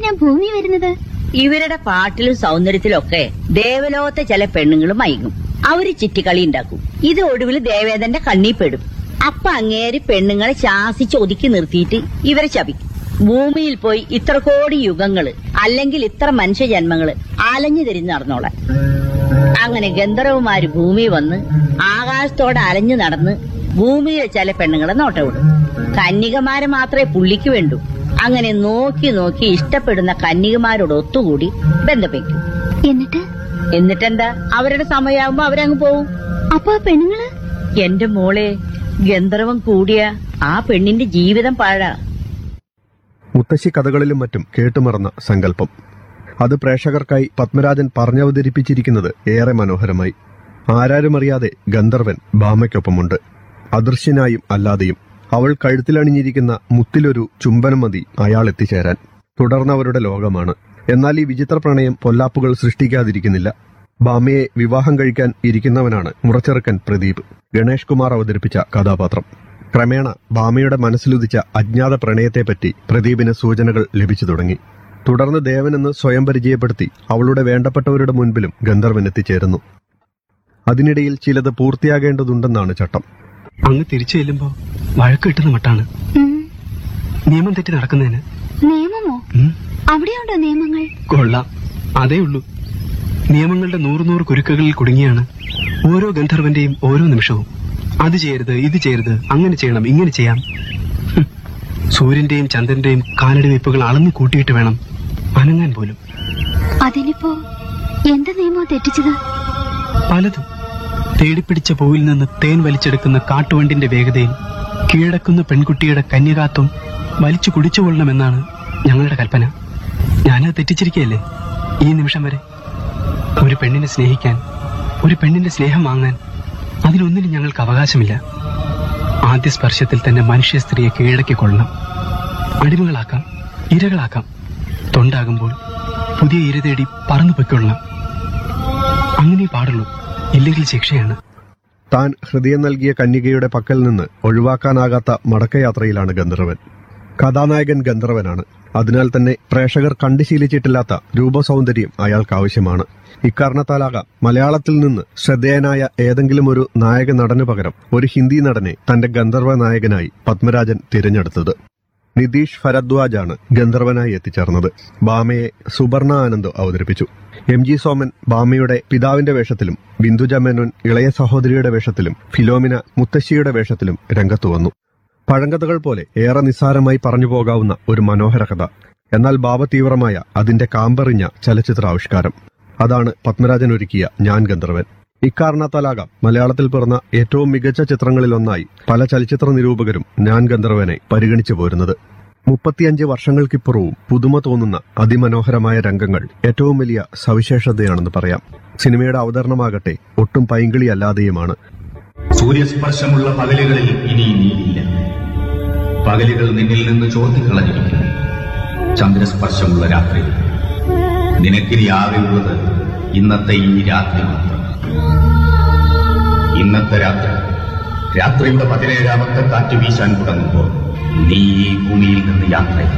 എന്തിനാ ഭൂമി വരുന്നത് ഇവരുടെ പാട്ടിലും സൗന്ദര്യത്തിലും ഒക്കെ ദേവലോകത്തെ ചില പെണ്ണുങ്ങൾ മയങ്ങും അവര് ചിറ്റിക്കളി ഉണ്ടാക്കും ഇത് ഒടുവിൽ ദേവേദന്റെ കണ്ണീ പെടും അപ്പൊ അങ്ങേര് പെണ്ണുങ്ങളെ ശാസിച്ച് ഒതുക്കി നിർത്തിയിട്ട് ഇവരെ ശപിക്കും ഭൂമിയിൽ പോയി ഇത്ര കോടി യുഗങ്ങള് അല്ലെങ്കിൽ ഇത്ര മനുഷ്യജന്മങ്ങള് അലഞ്ഞു തിരിഞ്ഞ് നടന്നോളാൻ അങ്ങനെ ഗന്ധർവമാര് ഭൂമി വന്ന് ആകാശത്തോടെ അലഞ്ഞു നടന്ന് ഭൂമിയിലെ ചില പെണ്ണുങ്ങളെ നോട്ടവിടും കന്യകമാരെ മാത്രമേ പുള്ളിക്ക് വേണ്ടൂ അങ്ങനെ നോക്കി നോക്കി ഇഷ്ടപ്പെടുന്ന കന്യകമാരോട് ഒത്തുകൂടി ബന്ധപ്പെക്കും എന്നിട്ട് എന്നിട്ടെന്താ അവരുടെ സമയമാകുമ്പോ അവരങ്ങ് പോവും അപ്പൊ ആ പെണ്ണുങ്ങള് എന്റെ മോളെ ഗന്ധർവം കൂടിയ ആ പെണ്ണിന്റെ ജീവിതം പാഴാ മുത്തശ്ശി കഥകളിലും മറ്റും കേട്ടുമറന്ന സങ്കല്പം അത് പ്രേക്ഷകർക്കായി പത്മരാജൻ പറഞ്ഞവതരിപ്പിച്ചിരിക്കുന്നത് ഏറെ മനോഹരമായി ആരാരുമറിയാതെ ഗന്ധർവൻ ഭാമയ്ക്കൊപ്പമുണ്ട് അദൃശ്യനായും അല്ലാതെയും അവൾ കഴുത്തിലണിഞ്ഞിരിക്കുന്ന മുത്തിലൊരു ചുംബനം മതി അയാൾ എത്തിച്ചേരാൻ തുടർന്നവരുടെ ലോകമാണ് എന്നാൽ ഈ വിചിത്ര പ്രണയം പൊല്ലാപ്പുകൾ സൃഷ്ടിക്കാതിരിക്കുന്നില്ല ഭാമയെ വിവാഹം കഴിക്കാൻ ഇരിക്കുന്നവനാണ് മുറച്ചെറുക്കൻ പ്രദീപ് ഗണേഷ് കുമാർ അവതരിപ്പിച്ച കഥാപാത്രം ക്രമേണ ഭാമയുടെ മനസ്സിലുദിച്ച അജ്ഞാത പ്രണയത്തെപ്പറ്റി പ്രദീപിന് സൂചനകൾ ലഭിച്ചു തുടങ്ങി തുടർന്ന് ദേവനെന്ന് സ്വയം പരിചയപ്പെടുത്തി അവളുടെ വേണ്ടപ്പെട്ടവരുടെ മുൻപിലും ഗന്ധർവൻ എത്തിച്ചേരുന്നു അതിനിടയിൽ ചിലത് പൂർത്തിയാകേണ്ടതുണ്ടെന്നാണ് ചട്ടം അങ്ങ് തിരിച്ചു ചെല്ലുമ്പോ വഴക്ക് കിട്ടുന്ന മട്ടാണ് ഉം, നിയമം തെറ്റി നടക്കുന്നതിന് നിയമമോ ഉം, അവിടെയുണ്ടോ നിയമങ്ങൾ കൊള്ളാം അതേ ഉള്ളൂ നിയമങ്ങളുടെ നൂറ് നൂറ് കുരുക്കുകളിൽ കുടുങ്ങിയാണ് ഓരോ ഗന്ധർവന്റെയും ഓരോ നിമിഷവും അത് ചെയ്യരുത് ഇത് ചെയ്യരുത് അങ്ങനെ ചെയ്യണം ഇങ്ങനെ ചെയ്യാം ഹും, സൂര്യന്റെയും ചന്ദ്രന്റെയും കാലടി വെപ്പുകൾ അളന്നു കൂട്ടിയിട്ട് വേണം അനങ്ങാൻ പോലും അതിനിപ്പോ എന്ത് നിയമോ തെറ്റിച്ചത് പലതും തേടിപ്പിടിച്ച പൂവിൽ നിന്ന് തേൻ വലിച്ചെടുക്കുന്ന കാട്ടുവണ്ടിന്റെ വേഗതയിൽ കീഴടക്കുന്ന പെൺകുട്ടിയുടെ കന്യകാത്വം വലിച്ചു കുടിച്ചുകൊള്ളണമെന്നാണ് ഞങ്ങളുടെ കൽപ്പന ഞാനത് തെറ്റിച്ചിരിക്കുകയല്ലേ ഈ നിമിഷം വരെ ഒരു പെണ്ണിനെ സ്നേഹിക്കാൻ ഒരു പെണ്ണിന്റെ സ്നേഹം വാങ്ങാൻ അതിനൊന്നിനും ഞങ്ങൾക്ക് അവകാശമില്ല ആദ്യ സ്പർശത്തിൽ തന്നെ മനുഷ്യ സ്ത്രീയെ കീഴടക്കിക്കൊള്ളണം അടിമകളാക്കാം ഇരകളാക്കാം തൊണ്ടാകുമ്പോൾ പുതിയ ഇര തേടി പറന്നു പൊയ്ക്കൊള്ളണം അങ്ങനെ പാടുള്ളൂ ഇല്ലെങ്കിൽ ശിക്ഷയാണ് താൻ ഹൃദയം നൽകിയ കന്യകയുടെ പക്കൽ നിന്ന് ഒഴിവാക്കാനാകാത്ത മടക്കയാത്രയിലാണ് ഗന്ധർവൻ കഥാനായകൻ ഗന്ധർവനാണ് അതിനാൽ തന്നെ പ്രേക്ഷകർ കണ്ടു ശീലിച്ചിട്ടില്ലാത്ത രൂപസൗന്ദര്യം അയാൾക്ക് ആവശ്യമാണ് ഇക്കാരണത്താലാകാം മലയാളത്തിൽ നിന്ന് ശ്രദ്ധേയനായ ഏതെങ്കിലും ഒരു നായക നടനു പകരം ഒരു ഹിന്ദി നടനെ തന്റെ ഗന്ധർവ നായകനായി പത്മരാജൻ തിരഞ്ഞെടുത്തത് നിതീഷ് ഭരദ്വാജാണ് ഗന്ധർവനായി എത്തിച്ചേർന്നത് ബാമയെ സുവർണ ആനന്ദ് അവതരിപ്പിച്ചു എം ജി സോമൻ ബാമയുടെ പിതാവിന്റെ വേഷത്തിലും ബിന്ദുജ മേനോൻ ഇളയ സഹോദരിയുടെ വേഷത്തിലും ഫിലോമിന മുത്തശ്ശിയുടെ വേഷത്തിലും രംഗത്തു വന്നു പഴങ്കഥകൾ പോലെ ഏറെ നിസ്സാരമായി പറഞ്ഞു പോകാവുന്ന ഒരു മനോഹര കഥ എന്നാൽ ഭാവതീവ്രമായ അതിന്റെ കാമ്പറിഞ്ഞ ചലച്ചിത്രാവിഷ്കാരം അതാണ് പത്മരാജൻ ഒരുക്കിയ ഞാൻ ഗന്ധർവൻ ഇക്കാരണത്താലാകാം മലയാളത്തിൽ പിറന്ന ഏറ്റവും മികച്ച ചിത്രങ്ങളിലൊന്നായി പല ചലച്ചിത്ര നിരൂപകരും ഞാൻ ഗന്ധർവനെ പരിഗണിച്ചു പോരുന്നത് മുപ്പത്തിയഞ്ച് വർഷങ്ങൾക്കിപ്പുറവും പുതുമ തോന്നുന്ന അതിമനോഹരമായ രംഗങ്ങൾ ഏറ്റവും വലിയ സവിശേഷതയാണെന്ന് പറയാം സിനിമയുടെ അവതരണമാകട്ടെ ഒട്ടും പൈങ്കിളി അല്ലാതെയുമാണ് സൂര്യസ്പർശമുള്ള പകലുകളിൽ ഇനി നീയില്ല പകലുകൾ നിന്നിൽ നിന്ന് ചോർത്തിക്കളഞ്ഞിരിക്കുന്നു ചന്ദ്രസ്പർശമുള്ള രാത്രി നിനക്കിനി ആകെയുള്ളത് ഇന്നത്തെ ഈ രാത്രി മാത്രം ഇന്നത്തെ രാത്രി രാത്രിയുടെ പതിനേഴാമത്തെ കാറ്റ് വീശാൻ തുടങ്ങുമ്പോൾ നീ ഈ ഭൂമിയിൽ നിന്ന് യാത്രയാണ്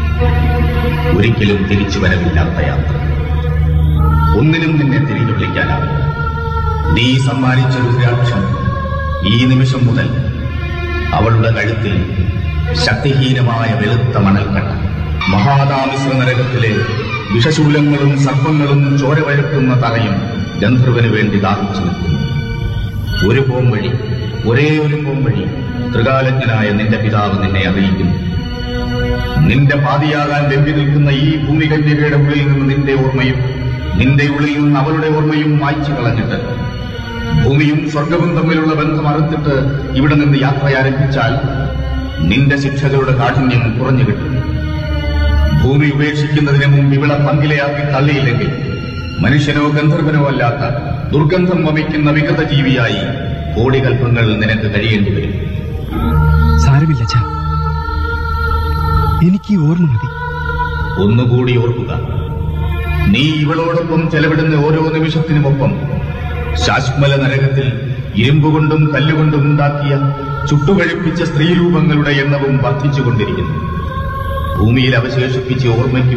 ഒരിക്കലും തിരിച്ചു വരവില്ലാത്ത യാത്ര ഒന്നിനും നിന്നെ തിരികെ വിളിക്കാനാവില്ല നീ സമ്മാനിച്ച രുദ്രാക്ഷം ഈ നിമിഷം മുതൽ അവളുടെ കഴുത്തിൽ ശക്തിഹീനമായ വെളുത്ത മണൽക്കട്ട മഹാതാമിശ്ര നരകത്തിലെ വിഷശൂലങ്ങളും സർപ്പങ്ങളും ചോര വരക്കുന്ന തറയും ഗന്ധർവന് വേണ്ടി ദാഹിച്ചു നിൽക്കുന്നു ഒരു പോം വഴി ഒരേ ഒരു പോം വഴി ത്രികാലജ്ഞനായ നിന്റെ പിതാവ് നിന്നെ അറിയിക്കുന്നു നിന്റെ പാതിയാകാൻ വെമ്പി നിൽക്കുന്ന ഈ ഭൂമികന്യകയുടെ ഉള്ളിൽ നിന്ന് നിന്റെ ഓർമ്മയും നിന്റെ ഉള്ളിൽ നിന്ന് അവളുടെ ഓർമ്മയും മായ്ച്ചു കളഞ്ഞിട്ട് ഭൂമിയും സ്വർഗവും തമ്മിലുള്ള ബന്ധം അറുത്തിട്ട് ഇവിടെ നിന്ന് യാത്ര ആരംഭിച്ചാൽ നിന്റെ ശിക്ഷകളുടെ കാഠിന്യം കുറഞ്ഞു കിട്ടും ഭൂമി ഉപേക്ഷിക്കുന്നതിന് മുമ്പ് ഇവിടെ പങ്കിലയാക്കി തള്ളിയില്ലെങ്കിൽ മനുഷ്യനോ ഗന്ധർവനോ അല്ലാത്ത ദുർഗന്ധം വമിക്കുന്ന വികൃത ജീവിയായി കോടികൽപ്പങ്ങൾ നിനക്ക് കഴിയേണ്ടി വരും സാരമില്ല ചാ എനിക്ക് ഈ ഓർമ്മ മതി ഒന്നുകൂടി ഓർക്കുക നീ ഇവളോടൊപ്പം ചെലവിടുന്ന ഓരോ നിമിഷത്തിനുമൊപ്പം ശാശ്മല നരകത്തിൽ ഇരുമ്പുകൊണ്ടും കല്ലുകൊണ്ടും ഉണ്ടാക്കിയ ചുട്ടുകഴിപ്പിച്ച സ്ത്രീരൂപങ്ങളുടെ എണ്ണവും വർദ്ധിച്ചുകൊണ്ടിരിക്കുന്നു ഭൂമിയിൽ അവശേഷിപ്പിച്ച ഓർമ്മയ്ക്ക്